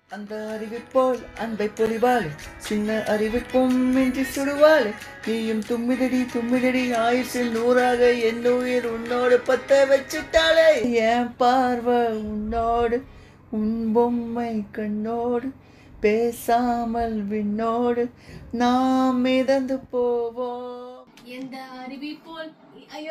அந்த அறிவிப்போல் அன்பை பொழிவாள் சின்ன அறிவிப்பும் இன்றி சுடுவாள் நீயும் தும்மிதடி தும்மிதடி ஆயுசில் நூறாக என் உயிர் உன்னோடு பத்த வச்சுட்டாளே என் பார்வை உன்னோடு உன் பொம்மை கண்ணோடு பேசாமல் விண்ணோடு நாம் மிதந்து போவோம் எந்த அருவி போல் ஐயோ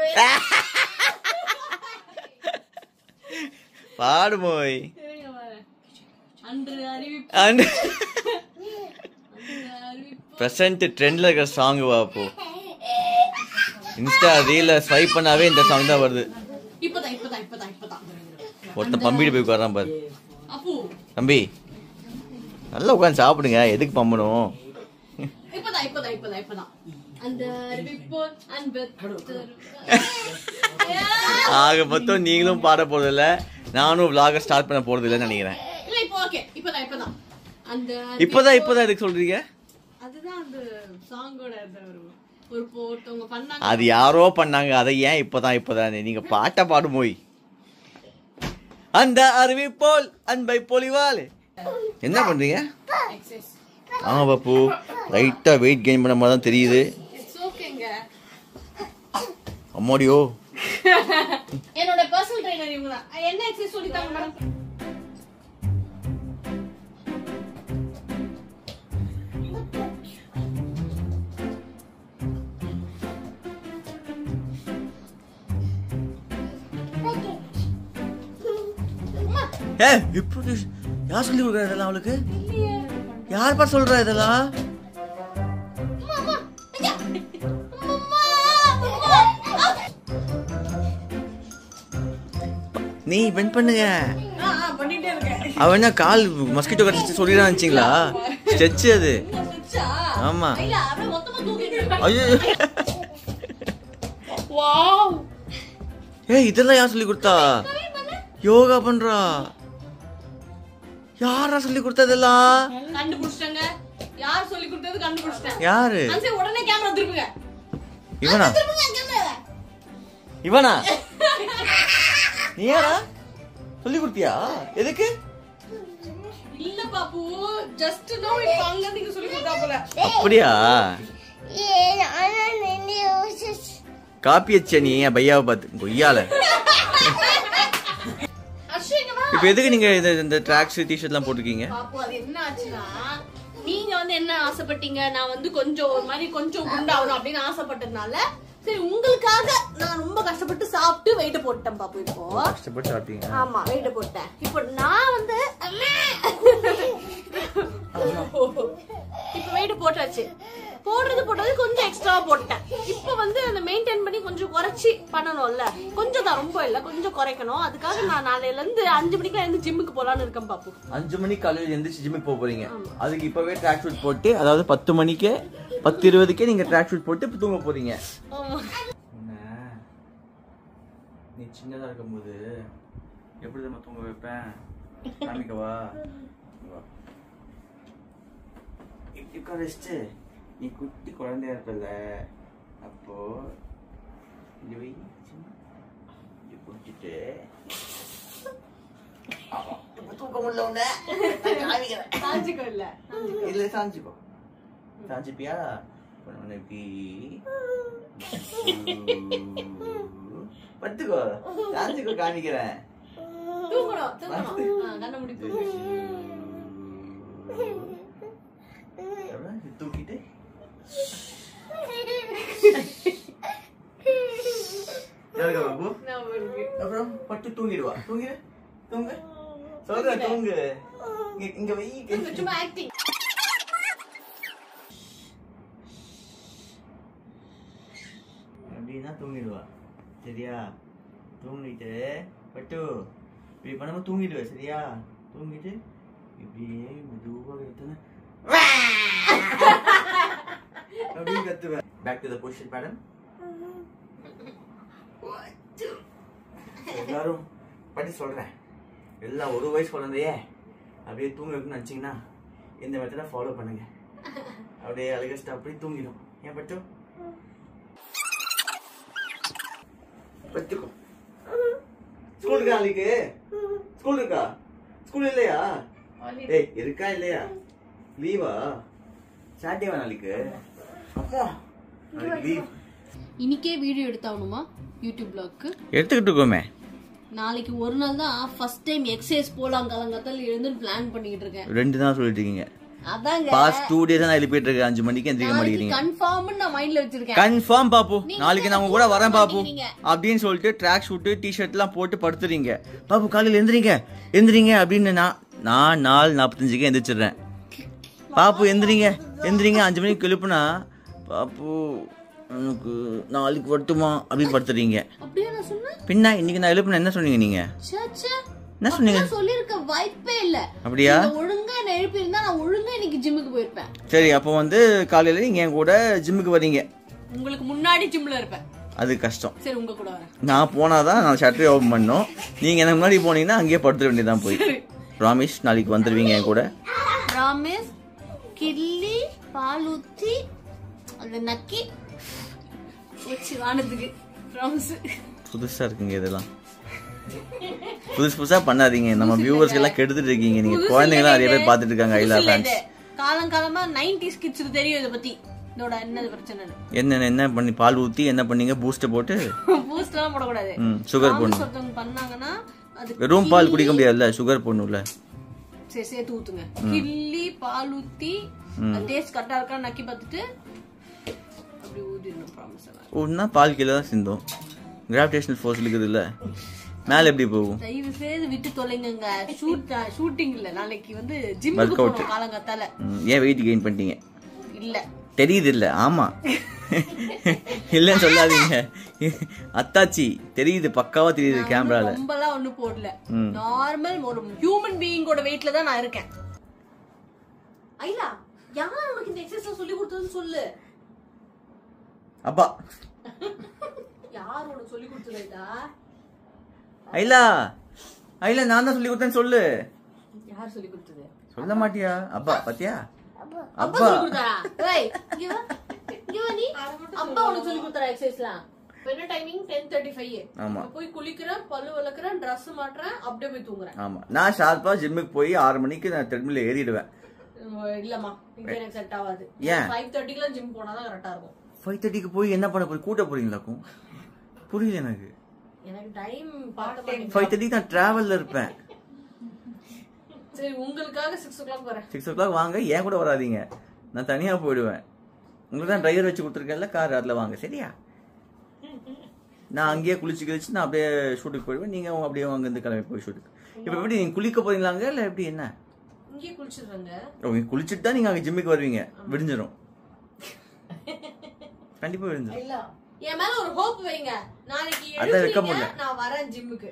பாடுமோய் இருங்க வரேன். அன்று அருவி அண்ட் அன்று அருவி ப்ரெசன்ட் ட்ரெண்டில் இருக்கிற சாங் பாப்போ இன்ஸ்டா ரீல ஸ்வைப் பண்ணாவே இந்த சாங் தான் வருது இப்பதான் இப்பதான் இப்பதான் இப்பதான் ஒருத்தன் பம்பிட்டு போய் உட்காரான் பாரு அப்பு தம்பி நல்லா உட்காந்து சாப்பிடுங்க எதுக்கு பம்பணும் இப்பதான் இப்பதான் இப்பதான் இப்பதான் அந்த அருவி போல் அன்பு தரும். ஆக மொத்தம் நீங்களும் பாட போறதில்ல நானும் vlog ஸ்டார்ட் பண்ண போறது இல்லைன்னு நினைக்கிறேன் இல்ல இப்போ ஓகே இப்பதான் இப்பதான் அந்த அருவி இப்போதான் போல்- இப்போதான் எதுக்கு சொல்றீங்க அதுதான் அந்த சாங்கோட அந்த ஒரு ஒரு இப்போ ஒருத்தவங்க பண்ணாங்க அது யாரோ பண்ணாங்க அதை ஏன் இப்போதான் இப்போதான் நீங்க பாட்டை பாடுமோய் அந்த அருவி போல் அன்பை பொழிவாள் என்ன பண்றீங்க எக்ஸசைஸ் ஆமா பாப்பு லைட்டா வெயிட் கெயின் பண்ண மாதிரி தான் தெரியுது இட்ஸ் ஓகேங்க அம்மாடியோ என்னோட பர்சனல் ட்ரைனர் இவங்க தான் என்ன எக்ஸசைஸ் சொல்லி தாங்க மேடம் ஏ இப்போ யார் சொல்லி கொடுக்குறா இதெல்லாம் அவளுக்கு யார் பா சொல்றா இதெல்லாம் நீ வென் பண்ணுங்க பண்ணிட்டே இருக்கேன் அவன் என்ன கால் மஸ்கிட்டோ கடிச்சு சொல்லிதான் இருந்துச்சிங்களா ஸ்டெச் அது சுச்சா ஆமா இல்ல அப்படியே மொத்தமா தூக்கிட்டு ஐயோ வாவ் ஏய் இதெல்லாம் யார் சொல்லி கொடுத்தா யோகா பண்றா யாரா சொல்லி கொடுத்தா இதெல்லாம் கண்டுபிடிச்சிட்டாங்க யார் சொல்லி கொடுத்தது கண்டுபிடிச்சிட்டேன் யாரு அன்சே உடனே கேமரா திருப்புங்க இவனா திருப்புங்க கேமரா இவனா நீ யாரா சொல்லி கொடுத்தியா எதுக்கு இல்ல பாப்பு ஜஸ்ட் நோ இப்ப அங்க நீங்க சொல்லி கொடுத்தா போல அப்படியா காப்பி வச்ச நீ என் பையாவை பார்த்து கொய்யால அஸ்விங்கமா இப்போ எதுக்கு நீங்க இந்த இந்த ட்ராக்ஸ் டிஷர்ட்லாம் போட்டிருக்கீங்க பாப்பு அது என்ன ஆச்சுன்னா நீங்க வந்து என்ன ஆசைப்பட்டீங்க நான் வந்து கொஞ்சம் ஒரு மாதிரி கொஞ்சம் குண்டாகணும் அப்படின்னு ஆசைப்பட்டதுனால சரி உங்களுக்காக நான் ரொம்ப கஷ்டப்பட்டு சாப்பிட்டு வெயிட் போட்டேன் பாப்பு இப்போ கஷ்டப்பட்டு சாப்பிட்டீங்க ஆமா வெயிட் போட்டேன் இப்போ நான் வந்து அம்மா. இப்போ வெயிட் போட்டாச்சு போடுறது போட்டது கொஞ்சம் எக்ஸ்ட்ரா போட்டேன் இப்போ வந்து அந்த மெயின்டைன் பண்ணி கொஞ்சம் குறைச்சி பண்ணணும்ல கொஞ்சம் தான் ரொம்ப இல்ல கொஞ்சம் குறைக்கணும் அதுக்காக நான் நாளையில இருந்து அஞ்சு மணிக்கு இருந்து ஜிம்முக்கு போலான்னு இருக்கேன் பாப்பு அஞ்சு மணிக்கு காலையில் எந்திரிச்சு ஜிம்முக்கு போக போறீங்க அதுக்கு இப்பவே ட்ராக் ஷூட் போட்டு அதாவது பத்து மணிக்கே பத்து இருபதுக்கே நீங்க ட்ராக் ஷூட் போட்டு இப்ப தூங்க போறீங்க ஆமா. நீ சின்னதா இருக்கும்போது எப்படி நம்ம தூங்க வைப்பேன் காமிக்கவா வா. இப்படி உட்கார வச்சுட்டு நீ குட்டி குழந்தையா இருப்பல அப்போ இப்படி வை சின்ன. இப்படி குடிச்சிட்டு ஆமா, இப்ப தூக்க முடியல உன்னை. நான் காமிக்கிறேன். சாஞ்சுக்கோ இல்ல இல்ல சாஞ்சுக்கோ சாஞ்சுப்பியா உன்னை இப்படி பத்துக்கோ சாஞ்சுக்கோ காமிக்கிறேன் தூங்கணும் தூங்கணும் ஆ, கண்ணை மூடி தூங்கு எவ்வளவு? தூக்கிட்டு யாருக்கா பாபு நான் வருவேன். அப்புறம் பட்டு தூங்கிடுவா தூங்கிடு தூங்கு சொல்ற தூங்கு இங்க இங்க வை தூங்கு, சும்மா ஆக்டிங் அப்படின்னா தூங்கிடுவா சரியா தூங்கிட்டு பட்டு இப்படி பண்ணாம தூங்கிடுவ சரியா தூங்கிட்டு இப்படியே மெதுவாக எடுத்துன்னு அப்படியே கத்துவேன் back to the position madam எல்லாரும் பட்டி சொல்றேன் எல்லாம் ஒரு வயசு குழந்தைய அப்படியே தூங்க வைக்கணும்னு நினச்சிங்கன்னா இந்த மெத்தடை ஃபாலோ பண்ணுங்க அப்படியே அழகஸ்ட்டு அப்படியே தூங்கிடும் ஏன் பட்டு பத்துக்கும் ஸ்கூல் இருக்கா நாளைக்கு ஸ்கூல் இருக்கா ஸ்கூல் இல்லையா ஏய் இருக்கா இல்லையா லீவா சாட்டேவா நாளைக்கு அப்பா நாளைக்கு லீவ் இன்னைக்கே வீடியோ எடுத்தாகணுமா யூடியூப் பிளாக்கு எடுத்துக்கிட்டு இருக்கோமே நாளைக்கு ஒரு நாள் தான் ஃபர்ஸ்ட் டைம் எக்ஸசைஸ் போலாம் கலங்கத்தில் எழுந்து பிளான் பண்ணிட்டு இருக்கேன் ரெண்டு தான் சொல்லிட்டு இருக்கீங்க அதாங்க பாஸ்ட் டூ டேஸ் நான் எழுப்பிட்டு இருக்கேன் அஞ்சு மணிக்கு எந்திரிக்க மாட்டேங்கிறீங்க கன்ஃபார்ம் நான் மைண்ட்ல வச்சிருக்கேன் கன்ஃபார்ம் பாப்பு நாளைக்கு நான் உங்க கூட வரேன் பாப்பு மாட்டேங்கிறீங்க. அப்படின்னு சொல்லிட்டு ட்ராக் ஷூட்டு டிஷர்ட் எல்லாம் போட்டு படுத்துறீங்க பாப்பு காலையில் எந்திரிங்க எந்திரிங்க அப்படின்னு நான் நான் நாலு நாற்பத்தஞ்சுக்கு எந்திரிச்சிடுறேன் பாப்பு எந்திரிங்க எந்திரிங்க அஞ்சு மணிக்கு எழுப்புனா பாப்பு எனக்கு நாளைக்கு வரட்டுமா அப்படின்னு படுத்துறீங்க அப்படியே நான் சொன்னேன் பின்ன இன்னைக்கு நான் எழுப்புன என்ன சொன்னீங்க நீங்க ச்சே, ச்சே. என்ன சொன்னீங்க நான் சொல்லிருக்க வாய்ப்பே இல்ல அப்படியா நீங்க ஒழுங்கா என்ன எழுப்பி இருந்தா நான் ஒழுங்கா இன்னைக்கு ஜிம்முக்கு போயிருப்பேன் சரி அப்போ வந்து காலையில நீங்க என் கூட ஜிம்முக்கு வரீங்க உங்களுக்கு முன்னாடி ஜிம்ல இருப்பேன் அது கஷ்டம் சரி உங்க கூட வரேன் நான் போனாதான் நான் ஷட்டரை ஓப்பன் பண்ணோம் நீங்க எனக்கு முன்னாடி போனீங்கன்னா அங்கேயே படுத்துட வேண்டியதான் போய் ராமேஷ் நாளைக்கு வந்துருவீங்க என் கூட ராமேஷ் கிள்ளி பால் ஊத்தி அந்த நக்கி வச்சு வானத்துக்கு ராமஸ் புதுசா இருக்குங்க இதெல்லாம் புதுசு புதுசா பண்ணாதீங்க நம்ம வியூவர்ஸ் எல்லாம் கெடுத்துட்டு இருக்கீங்க நீங்க குழந்தைங்களாம் நிறைய பேர் பார்த்துட்டு இருக்காங்க ஐலா ஃபேன்ஸ் காலம் காலமா நைன்டிஸ் கிட்ஸுக்கு தெரியும் இதை பத்தி இதோட என்ன பிரச்சனைன்னு என்ன என்ன பண்ணி பால் ஊத்தி என்ன பண்ணீங்க பூஸ்ட் போட்டு பூஸ்ட் எல்லாம் போடக்கூடாது ம் சுகர் போடணும் ராமஸ் ஒருத்தவங்க பண்ணாங்கன்னா அது வெறும் பால் குடிக்க முடியாதுல்ல சுகர் போடணும்ல சரி சேர்த்து ஊத்துங்க கிள்ளி பால் ஊத்தி டேஸ்ட் கரெக்டா இருக்கா நக்கி பார்த்துட்டு அப்படி ஊதிடணும் ப்ராமிஸ் ஒன்னா பால் கீழே தான் சிந்தும் கிராவிடேஷனல் ஃபோர்ஸ் இருக்குது இல்ல மேல எப்படி போகும் தயவு செய்து விட்டு தொலைங்க ஷூட் ஷூட்டிங் இல்ல நாளைக்கு வந்து ஜிம்முக்கு போறோம் காலங்காத்தால ம், ஏன் வெயிட் கெயின் பண்ணிட்டீங்க இல்ல தெரியுது இல்ல ஆமா இல்லன்னு சொல்லாதீங்க அத்தாச்சி தெரியுது பக்காவா தெரியுது கேமரால ரொம்பலாம் ஒண்ணு போடல ம். நார்மல் ஒரு ஹியூமன் பீயிங்கோட வெயிட்ல தான் நான் இருக்கேன் ஐயா யார் உனக்கு இந்த எக்ஸசைஸ் சொல்லி கொடுத்ததுன்னு சொல்லு அப்பா யார் உனக்கு சொல்லி கொடுத்ததுடா ஐலா ஐலா நான் தான் சொல்லி கொடுத்தேன்னு சொல்லு யார் சொல்லி கொடுத்தது சொல்ல மாட்டியா அப்பா பாத்தியா அப்பா அப்பா சொல்லி கொடுத்தாரா ஏய் இங்க வா இங்க வா நீ அப்பா உனக்கு சொல்லி கொடுத்தாரா எக்ஸசைஸ்லாம் இப்ப என்ன டைமிங் டென் தேர்ட்டி ஃபைவ் ஆமா போய் குளிக்கிறேன் பல்லு விளக்குறேன் ட்ரெஸ் மாட்டுறேன் அப்படியே போய் தூங்குறேன் ஆமா நான் ஷார்ப்பா ஜிம்முக்கு போய் ஆறு மணிக்கு நான் த்ரெட்மில்ல ஏறிடுவேன் உம், இல்லம்மா இங்க எனக்கு செட் ஆகாது ஏன்? ஃபைவ் தேர்ட்டிக்குலாம் ஜிம் போனாதான் கரெக்டா இருக்கும் ஃபைவ் தேர்ட்டிக்கு போய் என்ன பண்ண போய் கூட்ட போறீங்களாக்கும் புரியல எனக்கு எனக்கு டைம் பார்க்க மாட்டேங்குது ஃபைவ் தேர்ட்டிக்கு நான் டிராவல்ல இருப்பேன் சரி உங்களுக்காக சிக்ஸ் ஓ கிளாக் வரேன் சிக்ஸ் ஓ கிளாக் வாங்க ஏன் கூட வராதீங்க நான் தனியா போயிடுவேன் உங்களுக்கு தான் டிரைவர் வச்சு கொடுத்துருக்கேன்ல கார் அதில் வாங்க சரியா நான் அங்கேயே குளிச்சு கழிச்சு நான் அப்படியே ஷூட்டுக்கு போயிடுவேன் நீங்க அப்படியே அங்கேருந்து கிளம்பி போய் ஷூட்டுக்கு இப்போ எப்படி நீங்க குளிக்க போறீங்களாங்க இல்லை எப்படி என்ன இங்கேயே குளிச்சிடுறேங்க ஓ, நீங்க குளிச்சுட்டு தான் நீங்க அங்கே ஜிம்முக்கு வருவீங்க விடிஞ்சிரும் கண்டிப்பா விடிஞ்சிரும் இல்ல என் மேல ஒரு ஹோப் வைங்க நாளைக்கு அதான் வைக்க எழுப்புறீங்க முடியல. நான் வரேன் ஜிம்முக்கு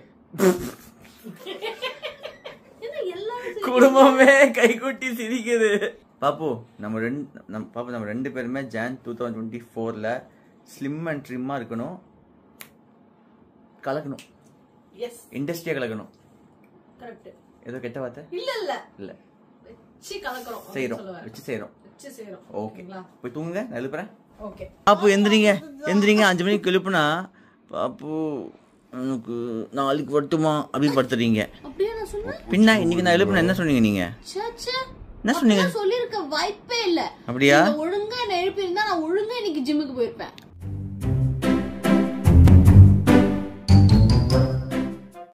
என்ன எல்லாரும் சரி- குடும்பமே கைகுட்டி சிரிக்குது பாப்பு நம்ம ரெண்டு நம்ம பாப்பு நம்ம ரெண்டு பேருமே ஜான் டூ தௌசண்ட் டுவெண்ட்டி ஃபோரில் ஸ்லிம் அண்ட் ட்ரிம்மாக இருக்கணும் கலக்கணும் Yes, இண்டஸ்ட்ரியாக கலக்கணும் correct. ஏதோ கெட்ட வார்த்தை இல்ல இல்ல இல்லை வச்சு கலக்குறோம் அப்படின்னு செய்கிறோம் சொல்ல வரேன். வச்சு செய்கிறோம் வச்சு செய்றோம் ஓகே ஓகேங்களா போய் தூங்குங்க நான் எழுப்புறேன் ஓகே பாப்பு எந்திரிங்க எந்திரிங்க அஞ்சு மணிக்கு எழுப்புனா பாப்பு எனக்கு நாளைக்கு வரட்டுமா அப்படின்னு படுத்துறீங்க அப்படியே நான் சொன்னேன் பின்ன இன்னைக்கு நான் எழுப்புன என்ன சொன்னீங்க நீங்க ச்சே, ச்சே. என்ன சொன்னீங்க நான் சொல்லிருக்க வாய்ப்பே இல்ல அப்படியா நீங்க ஒழுங்கா என்ன எழுப்பி இருந்தா நான் ஒழுங்கா இன்னைக்கு ஜிம்முக்கு போயிருப்பேன்